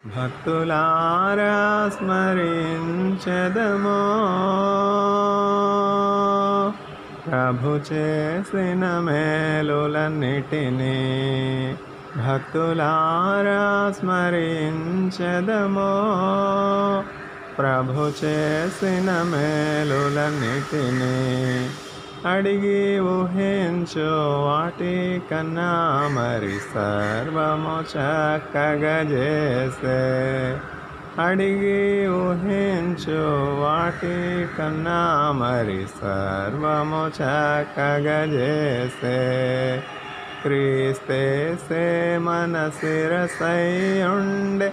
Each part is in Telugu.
భక్తులారా స్మరించదమో ప్రభు చేసిన మేలులన్నిటినీ భక్తులారా స్మరించదమో ప్రభు చేసిన మేలులన్నిటినీ అడిగి ఊహించు వాటి కన్నా మరి సర్వము చక్కగా చేసే అడిగి ఊహించు వాటి కన్నా మరి సర్వము చక్కగా చేసే క్రీస్తేసే మన శిరసై ఉండే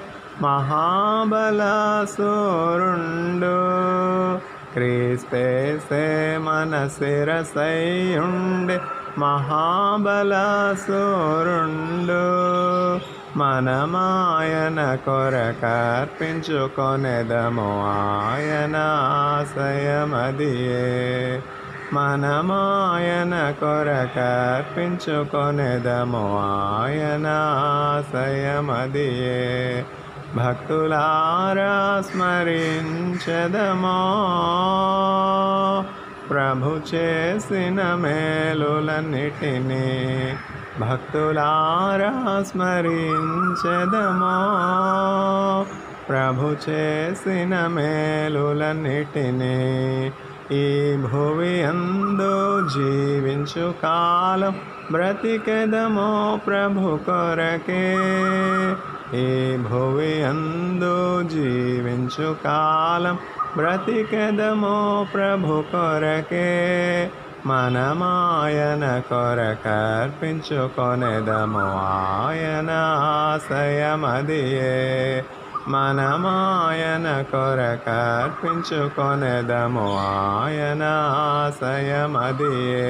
మహాబలాసురుండు క్రీస్తేసే మన శిరసై ఉండే మహాబలాసురుండు మనమాయన కొరకర్పించుకొనెదము ఆయన ఆశయమదియే మనమాయన కొరకర్పించుకొనెదము ఆయన ఆశయమదియే భక్తులారా స్మరించదమో ప్రభు చేసిన మేలులన్నిటినీ భక్తులారా స్మరించదమో ప్రభు చేసిన మేలులన్నిటినీ ఈ భువి అందు జీవించు కాలం బ్రతికెదమో ప్రభు కొరకే ఈ భువి అందు జీవించు కాలం బ్రతికెదమో ప్రభు కొరకే మనమాయన కొరకర్పించుకొనెదము ఆయన ఆశయమదియే మనమాయన కొరకర్పించుకొనెదము ఆయన ఆశయమదియే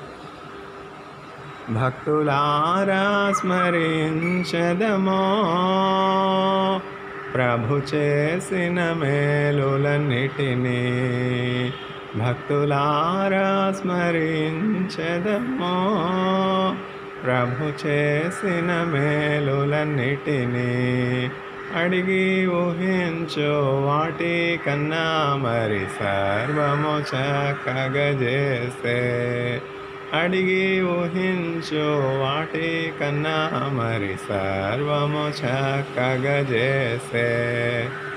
భక్తులారా స్మరించదమో ప్రభు చేసిన మేలులన్నిటినీ భక్తులారా స్మరించదమో ప్రభు చేసిన మేలులన్నిటినీ అడిగి ఊహించు వాటి కన్నా మరి సర్వము చక్కగా చేస్తే అడిగి ఊహించు వాటి కన్నా మరి సర్వము చక్కగా చేసే